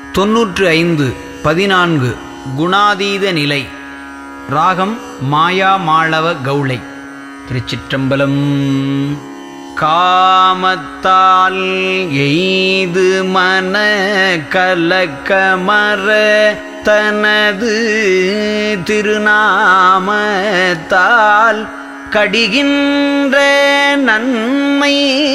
தொன்னூற்று ஐந்து பதினான்கு குணாதீத நிலை ராகம் மாயா மாளவ கௌளை திருச்சிற்றம்பலம் காமத்தால் எய்து மன கலக்கமர தனது திருநாமத்தால் கடிகின்ற நன்மை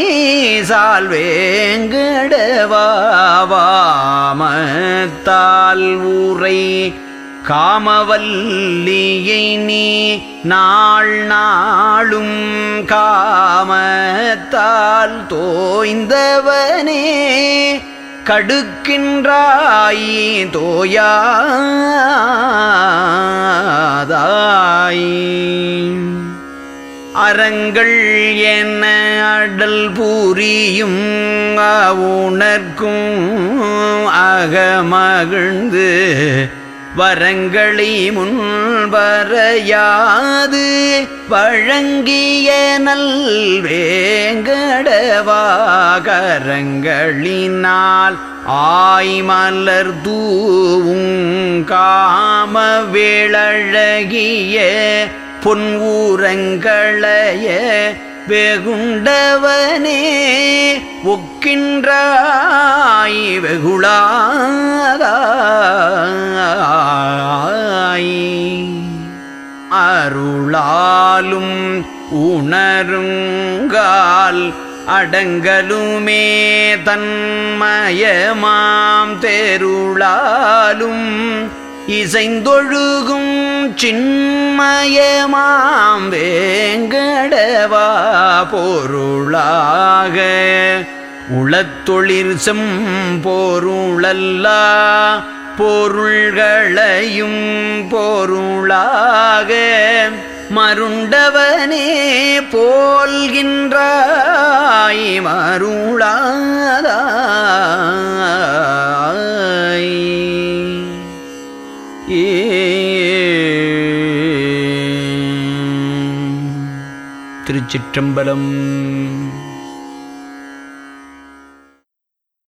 சால்வேங்கடவாமத்தால் ஊரை காமவல்லியை நீ நாள் நாளும் காமத்தால் தோய்ந்தவனே கடுக்கின்றாய் தோயாதாய் அறங்கள் என அடல் பூரியும் உணர்க்கும் அகமகிழ்ந்து வரங்களை முன்வரையாது வழங்கிய நல்வேங்கடவாகரங்களினால் ஆய்மலர் தூவும் காம வேளழகிய பொன்வூரங்களைய வெகுண்டவனே ஒக்கின்றாய் வெகுளாதாய் அருளாலும் உணருங்கால் அடங்கலுமே தன்மயமாம் தெருளாலும் இசைந்தொழுகும் சின்மயமாம் வேங்கடவா பொருளாக உளத்தொழிற் செம்பொருளல்லா பொருள்களையும் பொருளாக மருண்டவனே போல்கின்றாய் மருளாதாய் திருச்சிற்றம்பலம்